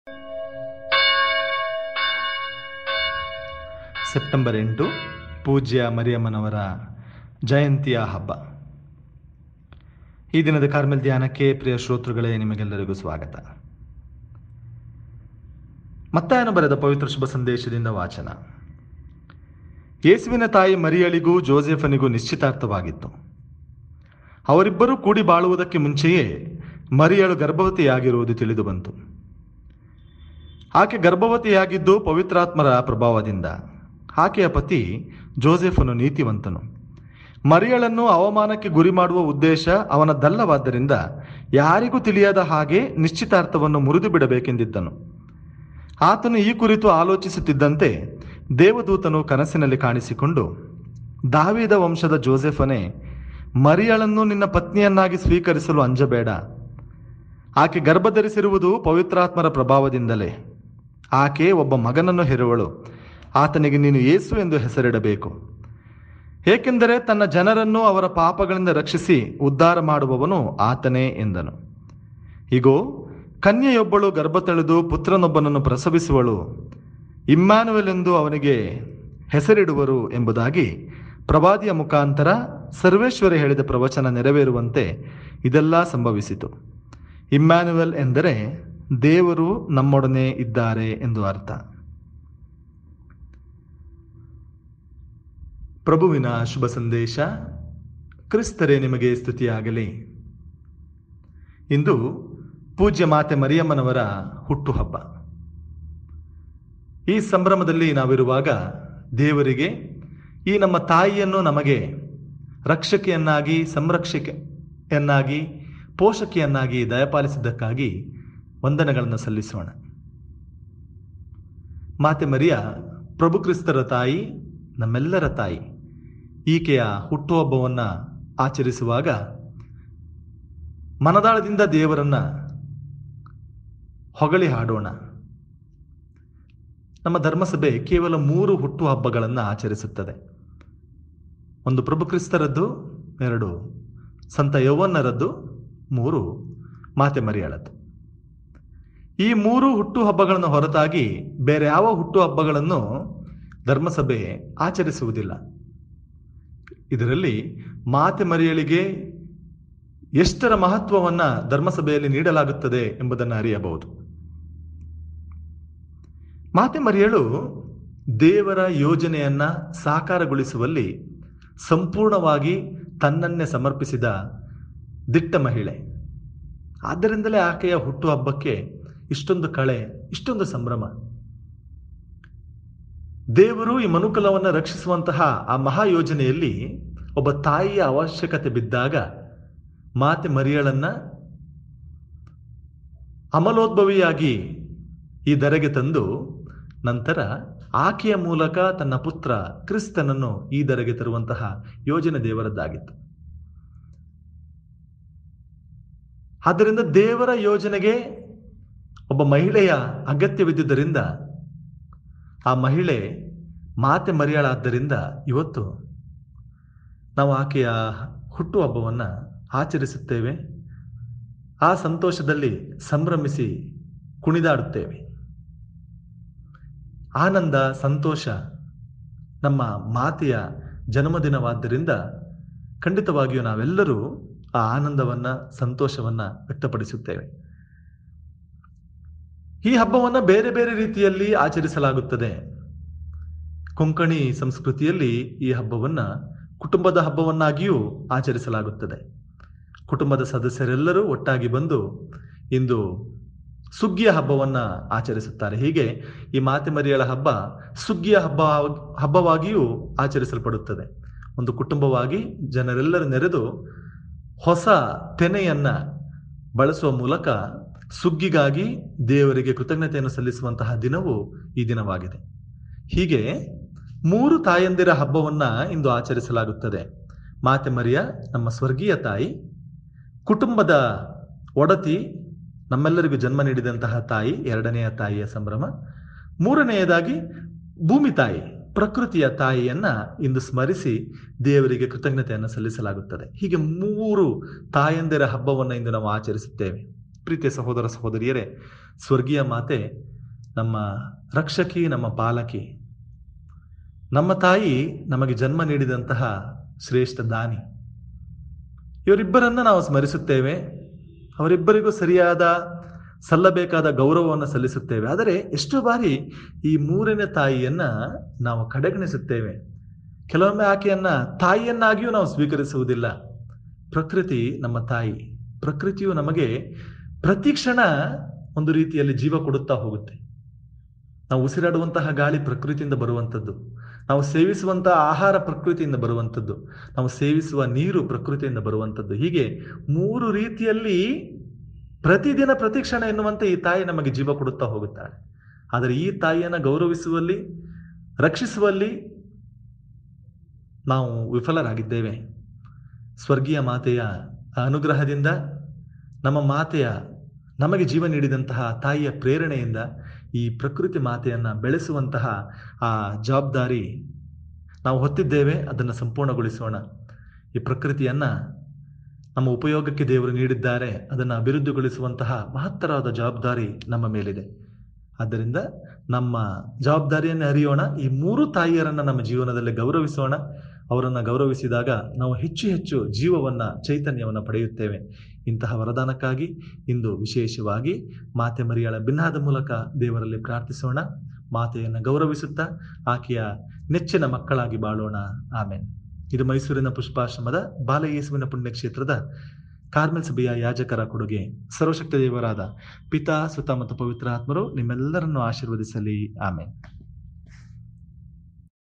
September ಎಂಟು ಪೂಜ್ಯ ಮರಿಯಮ್ಮನವರ ಜಯಂತಿಯ ಹಬ್ಬ ಈ ದಿನದ ಕಾರ್ಮೆಲ್ ಧ್ಯಾನಕ್ಕೆ ಪ್ರಿಯ ಶ್ರೋತೃಗಳೇ ನಿಮಗೆಲ್ಲರಿಗೂ ಸ್ವಾಗತ ಮತ್ತಾಯನು ಬರೆದ ಪವಿತ್ರ ಶುಭ ಸಂದೇಶದಿಂದ ವಾಚನ ಯೇಸುವಿನ ತಾಯಿ ಮರಿಯಳಿಗೂ ಜೋಸೆಫನಿಗೂ ನಿಶ್ಚಿತಾರ್ಥವಾಗಿತ್ತು ಅವರಿಬ್ಬರೂ ಕೂಡಿ ಬಾಳುವುದಕ್ಕೆ ಮುಂಚೆಯೇ ಮರಿಯಳು ಗರ್ಭವತಿಯಾಗಿರುವುದು ತಿಳಿದು ಬಂತು ಆಕೆ ಗರ್ಭವತಿಯಾಗಿದ್ದು ಪವಿತ್ರಾತ್ಮರ ಪ್ರಭಾವದಿಂದ ಆಕೆಯ ಪತಿ ಜೋಸೆಫನು ನೀತಿವಂತನು ಮರಿಯಳನ್ನು ಅವಮಾನಕ್ಕೆ ಗುರಿ ಮಾಡುವ ಉದ್ದೇಶ ಅವನದಲ್ಲವಾದ್ದರಿಂದ ಯಾರಿಗೂ ತಿಳಿಯದ ಹಾಗೆ ನಿಶ್ಚಿತಾರ್ಥವನ್ನು ಮುರಿದು ಬಿಡಬೇಕೆಂದಿದ್ದನು ಆತನು ಈ ಕುರಿತು ಆಲೋಚಿಸುತ್ತಿದ್ದಂತೆ ದೇವದೂತನು ಕನಸಿನಲ್ಲಿ ಕಾಣಿಸಿಕೊಂಡು ದಾವಿದ ವಂಶದ ಜೋಸೆಫನೇ ಮರಿಯಳನ್ನು ನಿನ್ನ ಪತ್ನಿಯನ್ನಾಗಿ ಸ್ವೀಕರಿಸಲು ಅಂಜಬೇಡ ಆಕೆ ಗರ್ಭಧರಿಸಿರುವುದು ಪವಿತ್ರಾತ್ಮರ ಪ್ರಭಾವದಿಂದಲೇ ಆಕೆ ಒಬ್ಬ ಮಗನನ್ನು ಹೆರುವಳು ಆತನಿಗೆ ನೀನು ಯೇಸು ಎಂದು ಹೆಸರಿಡಬೇಕು ಏಕೆಂದರೆ ತನ್ನ ಜನರನ್ನು ಅವರ ಪಾಪಗಳಿಂದ ರಕ್ಷಿಸಿ ಉದ್ಧಾರ ಮಾಡುವವನು ಆತನೇ ಎಂದನು ಇಗೋ ಕನ್ಯೆಯೊಬ್ಬಳು ಗರ್ಭ ತಳೆದು ಪುತ್ರನೊಬ್ಬನನ್ನು ಪ್ರಸವಿಸುವಳು ಇಮ್ಮಾನುವೆಲ್ ಎಂದು ಅವನಿಗೆ ಹೆಸರಿಡುವರು ಎಂಬುದಾಗಿ ಪ್ರವಾದಿಯ ಮುಖಾಂತರ ಸರ್ವೇಶ್ವರ ಹೇಳಿದ ಪ್ರವಚನ ನೆರವೇರುವಂತೆ ಇದೆಲ್ಲ ಸಂಭವಿಸಿತು ಇಮ್ಯಾನುವೆಲ್ ಎಂದರೆ ದೇವರು ನಮ್ಮೊಡನೆ ಇದ್ದಾರೆ ಎಂದು ಅರ್ಥ ಪ್ರಭುವಿನ ಶುಭ ಸಂದೇಶ ಕ್ರಿಸ್ತರೇ ನಿಮಗೆ ಸ್ತುತಿಯಾಗಲಿ ಇಂದು ಪೂಜ್ಯ ಮಾತೆ ಮರಿಯಮ್ಮನವರ ಹುಟ್ಟುಹಬ್ಬ ಈ ಸಂಭ್ರಮದಲ್ಲಿ ನಾವಿರುವಾಗ ದೇವರಿಗೆ ಈ ನಮ್ಮ ತಾಯಿಯನ್ನು ನಮಗೆ ರಕ್ಷಕೆಯನ್ನಾಗಿ ಸಂರಕ್ಷಕೆಯನ್ನಾಗಿ ಪೋಷಕಿಯನ್ನಾಗಿ ದಯಪಾಲಿಸಿದ್ದಕ್ಕಾಗಿ ವಂದನೆಗಳನ್ನು ಸಲ್ಲಿಸೋಣ ಮಾತೆ ಮರಿಯ ಪ್ರಭು ಕ್ರಿಸ್ತರ ತಾಯಿ ನಮ್ಮೆಲ್ಲರ ತಾಯಿ ಈಕೆಯ ಹುಟ್ಟುಹಬ್ಬವನ್ನು ಆಚರಿಸುವಾಗ ಮನದಾಳದಿಂದ ದೇವರನ್ನ ಹೊಗಳಿ ಹಾಡೋಣ ನಮ್ಮ ಧರ್ಮಸಭೆ ಕೇವಲ ಮೂರು ಹುಟ್ಟುಹಬ್ಬಗಳನ್ನು ಆಚರಿಸುತ್ತದೆ ಒಂದು ಪ್ರಭು ಕ್ರಿಸ್ತರದ್ದು ಎರಡು ಸಂತ ಯೌವನ್ನರದ್ದು ಮೂರು ಮಾತೆ ಮರಿಯಾಳದ್ದು ಈ ಮೂರು ಹುಟ್ಟುಹಬ್ಬಗಳನ್ನು ಹೊರತಾಗಿ ಬೇರೆ ಯಾವ ಹುಟ್ಟುಹಬ್ಬಗಳನ್ನು ಧರ್ಮಸಭೆ ಆಚರಿಸುವುದಿಲ್ಲ ಇದರಲ್ಲಿ ಮಾತೆ ಮರಿಯಳಿಗೆ ಎಷ್ಟರ ಮಹತ್ವವನ್ನು ಧರ್ಮಸಭೆಯಲ್ಲಿ ನೀಡಲಾಗುತ್ತದೆ ಎಂಬುದನ್ನು ಅರಿಯಬಹುದು ಮಾತೆ ಮರಿಯಳು ದೇವರ ಯೋಜನೆಯನ್ನ ಸಾಕಾರಗೊಳಿಸುವಲ್ಲಿ ಸಂಪೂರ್ಣವಾಗಿ ತನ್ನನ್ನೇ ಸಮರ್ಪಿಸಿದ ದಿಟ್ಟ ಮಹಿಳೆ ಆದ್ದರಿಂದಲೇ ಆಕೆಯ ಹುಟ್ಟುಹಬ್ಬಕ್ಕೆ ಇಷ್ಟೊಂದು ಕಳೆ ಇಷ್ಟೊಂದು ಸಂಭ್ರಮ ದೇವರು ಈ ಮನುಕುಲವನ್ನು ರಕ್ಷಿಸುವಂತಹ ಆ ಮಹಾಯೋಜನೆಯಲ್ಲಿ ಒಬ್ಬ ತಾಯಿಯ ಅವಶ್ಯಕತೆ ಬಿದ್ದಾಗ ಮಾತೆ ಮರಿಯಳನ್ನ ಅಮಲೋದ್ಭವಿಯಾಗಿ ಈ ಧರೆಗೆ ತಂದು ನಂತರ ಆಕೆಯ ಮೂಲಕ ತನ್ನ ಪುತ್ರ ಕ್ರಿಸ್ತನನ್ನು ಈ ಧರೆಗೆ ತರುವಂತಹ ಯೋಜನೆ ದೇವರದ್ದಾಗಿತ್ತು ಆದ್ದರಿಂದ ದೇವರ ಯೋಜನೆಗೆ ಒಬ್ಬ ಮಹಿಳೆಯ ಅಗತ್ಯವಿದ್ದುದರಿಂದ ಆ ಮಹಿಳೆ ಮಾತೆ ಮರಿಯಾಳಾದ್ದರಿಂದ ಇವತ್ತು ನಾವು ಆಕೆಯ ಹುಟ್ಟುಹಬ್ಬವನ್ನು ಆಚರಿಸುತ್ತೇವೆ ಆ ಸಂತೋಷದಲ್ಲಿ ಸಂಭ್ರಮಿಸಿ ಕುಣಿದಾಡುತ್ತೇವೆ ಆನಂದ ಸಂತೋಷ ನಮ್ಮ ಮಾತೆಯ ಜನ್ಮದಿನವಾದ್ದರಿಂದ ಖಂಡಿತವಾಗಿಯೂ ನಾವೆಲ್ಲರೂ ಆ ಆನಂದವನ್ನ ಸಂತೋಷವನ್ನ ವ್ಯಕ್ತಪಡಿಸುತ್ತೇವೆ ಈ ಹಬ್ಬವನ್ನ ಬೇರೆ ಬೇರೆ ರೀತಿಯಲ್ಲಿ ಆಚರಿಸಲಾಗುತ್ತದೆ ಕೊಂಕಣಿ ಸಂಸ್ಕೃತಿಯಲ್ಲಿ ಈ ಹಬ್ಬವನ್ನ ಕುಟುಂಬದ ಹಬ್ಬವನ್ನಾಗಿಯೂ ಆಚರಿಸಲಾಗುತ್ತದೆ ಕುಟುಂಬದ ಸದಸ್ಯರೆಲ್ಲರೂ ಒಟ್ಟಾಗಿ ಬಂದು ಇಂದು ಸುಗ್ಗಿಯ ಹಬ್ಬವನ್ನ ಆಚರಿಸುತ್ತಾರೆ ಹೀಗೆ ಈ ಮಾತೆ ಮರಿಯಳ ಹಬ್ಬ ಸುಗ್ಗಿಯ ಹಬ್ಬ ಹಬ್ಬವಾಗಿಯೂ ಆಚರಿಸಲ್ಪಡುತ್ತದೆ ಒಂದು ಕುಟುಂಬವಾಗಿ ಜನರೆಲ್ಲರೂ ನೆರೆದು ಹೊಸ ತೆನೆಯನ್ನ ಬಳಸುವ ಮೂಲಕ ಸುಗ್ಗಿಗಾಗಿ ದೇವರಿಗೆ ಕೃತಜ್ಞತೆಯನ್ನು ಸಲ್ಲಿಸುವಂತಹ ದಿನವು ಈ ದಿನವಾಗಿದೆ ಹೀಗೆ ಮೂರು ತಾಯಂದಿರ ಹಬ್ಬವನ್ನ ಇಂದು ಆಚರಿಸಲಾಗುತ್ತದೆ ಮಾತೆ ಮರಿಯ ನಮ್ಮ ಸ್ವರ್ಗೀಯ ತಾಯಿ ಕುಟುಂಬದ ಒಡತಿ ನಮ್ಮೆಲ್ಲರಿಗೂ ಜನ್ಮ ನೀಡಿದಂತಹ ತಾಯಿ ಎರಡನೆಯ ತಾಯಿಯ ಸಂಭ್ರಮ ಮೂರನೆಯದಾಗಿ ಭೂಮಿ ತಾಯಿ ಪ್ರಕೃತಿಯ ತಾಯಿಯನ್ನ ಇಂದು ಸ್ಮರಿಸಿ ದೇವರಿಗೆ ಕೃತಜ್ಞತೆಯನ್ನು ಸಲ್ಲಿಸಲಾಗುತ್ತದೆ ಹೀಗೆ ಮೂರು ತಾಯಂದಿರ ಹಬ್ಬವನ್ನು ಇಂದು ನಾವು ಆಚರಿಸುತ್ತೇವೆ ಪ್ರೀತಿಯ ಸಹೋದರ ಸಹೋದರಿಯರೇ ಸ್ವರ್ಗೀಯ ಮಾತೆ ನಮ್ಮ ರಕ್ಷಕಿ ನಮ್ಮ ಪಾಲಕಿ ನಮ್ಮ ತಾಯಿ ನಮಗೆ ಜನ್ಮ ನೀಡಿದಂತಹ ಶ್ರೇಷ್ಠ ದಾನಿ ಇವರಿಬ್ಬರನ್ನ ನಾವು ಸ್ಮರಿಸುತ್ತೇವೆ ಅವರಿಬ್ಬರಿಗೂ ಸರಿಯಾದ ಸಲ್ಲಬೇಕಾದ ಗೌರವವನ್ನು ಸಲ್ಲಿಸುತ್ತೇವೆ ಆದರೆ ಎಷ್ಟೋ ಬಾರಿ ಈ ಮೂರನೇ ತಾಯಿಯನ್ನ ನಾವು ಕಡೆಗಣಿಸುತ್ತೇವೆ ಕೆಲವೊಮ್ಮೆ ಆಕೆಯನ್ನ ತಾಯಿಯನ್ನಾಗಿಯೂ ನಾವು ಸ್ವೀಕರಿಸುವುದಿಲ್ಲ ಪ್ರಕೃತಿ ನಮ್ಮ ತಾಯಿ ಪ್ರಕೃತಿಯು ನಮಗೆ ಪ್ರತಿ ಕ್ಷಣ ಒಂದು ರೀತಿಯಲ್ಲಿ ಜೀವ ಕೊಡುತ್ತಾ ಹೋಗುತ್ತೆ ನಾವು ಉಸಿರಾಡುವಂತಹ ಗಾಳಿ ಪ್ರಕೃತಿಯಿಂದ ಬರುವಂಥದ್ದು ನಾವು ಸೇವಿಸುವಂತಹ ಆಹಾರ ಪ್ರಕೃತಿಯಿಂದ ಬರುವಂಥದ್ದು ನಾವು ಸೇವಿಸುವ ನೀರು ಪ್ರಕೃತಿಯಿಂದ ಬರುವಂಥದ್ದು ಹೀಗೆ ಮೂರು ರೀತಿಯಲ್ಲಿ ಪ್ರತಿದಿನ ಪ್ರತಿಕ್ಷಣ ಎನ್ನುವಂತೆ ಈ ತಾಯಿ ನಮಗೆ ಜೀವ ಕೊಡುತ್ತಾ ಹೋಗುತ್ತಾಳೆ ಆದರೆ ಈ ತಾಯಿಯನ್ನು ಗೌರವಿಸುವಲ್ಲಿ ರಕ್ಷಿಸುವಲ್ಲಿ ನಾವು ವಿಫಲರಾಗಿದ್ದೇವೆ ಸ್ವರ್ಗೀಯ ಮಾತೆಯ ಅನುಗ್ರಹದಿಂದ ನಮ್ಮ ಮಾತೆಯ ನಮಗೆ ಜೀವ ನೀಡಿದಂತಹ ತಾಯಿಯ ಪ್ರೇರಣೆಯಿಂದ ಈ ಪ್ರಕೃತಿ ಮಾತೆಯನ್ನು ಬೆಳೆಸುವಂತಹ ಆ ಜವಾಬ್ದಾರಿ ನಾವು ಹೊತ್ತಿದ್ದೇವೆ ಅದನ್ನು ಸಂಪೂರ್ಣಗೊಳಿಸೋಣ ಈ ಪ್ರಕೃತಿಯನ್ನ ನಮ್ಮ ಉಪಯೋಗಕ್ಕೆ ದೇವರು ನೀಡಿದ್ದಾರೆ ಅದನ್ನು ಅಭಿವೃದ್ಧಿಗೊಳಿಸುವಂತಹ ಮಹತ್ತರವಾದ ಜವಾಬ್ದಾರಿ ನಮ್ಮ ಮೇಲಿದೆ ಆದ್ದರಿಂದ ನಮ್ಮ ಜವಾಬ್ದಾರಿಯನ್ನು ಅರಿಯೋಣ ಈ ಮೂರು ತಾಯಿಯರನ್ನ ನಮ್ಮ ಜೀವನದಲ್ಲಿ ಗೌರವಿಸೋಣ ಅವರನ್ನು ಗೌರವಿಸಿದಾಗ ನಾವು ಹೆಚ್ಚು ಹೆಚ್ಚು ಜೀವವನ್ನ ಚೈತನ್ಯವನ್ನು ಪಡೆಯುತ್ತೇವೆ ಇಂತಹ ವರದಾನಕ್ಕಾಗಿ ಇಂದು ವಿಶೇಷವಾಗಿ ಮಾತೆ ಮರಿಯಳ ಭಿನ್ನಾದ ಮೂಲಕ ದೇವರಲ್ಲಿ ಪ್ರಾರ್ಥಿಸೋಣ ಮಾತೆಯನ್ನು ಗೌರವಿಸುತ್ತಾ ಆಕೆಯ ನೆಚ್ಚಿನ ಮಕ್ಕಳಾಗಿ ಬಾಳೋಣ ಆಮೇನ್ ಇದು ಮೈಸೂರಿನ ಪುಷ್ಪಾಶ್ರಮದ ಬಾಲಯೇಸುವಿನ ಪುಣ್ಯಕ್ಷೇತ್ರದ ಕಾರ್ಮೆಲ್ ಸಭೆಯ ಯಾಜಕರ ಕೊಡುಗೆ ಸರ್ವಶಕ್ತ ದೇವರಾದ ಪಿತಾ ಸುತ ಮತ್ತು ಪವಿತ್ರ ಆತ್ಮರು ನಿಮ್ಮೆಲ್ಲರನ್ನು ಆಶೀರ್ವದಿಸಲಿ ಆಮೇನ್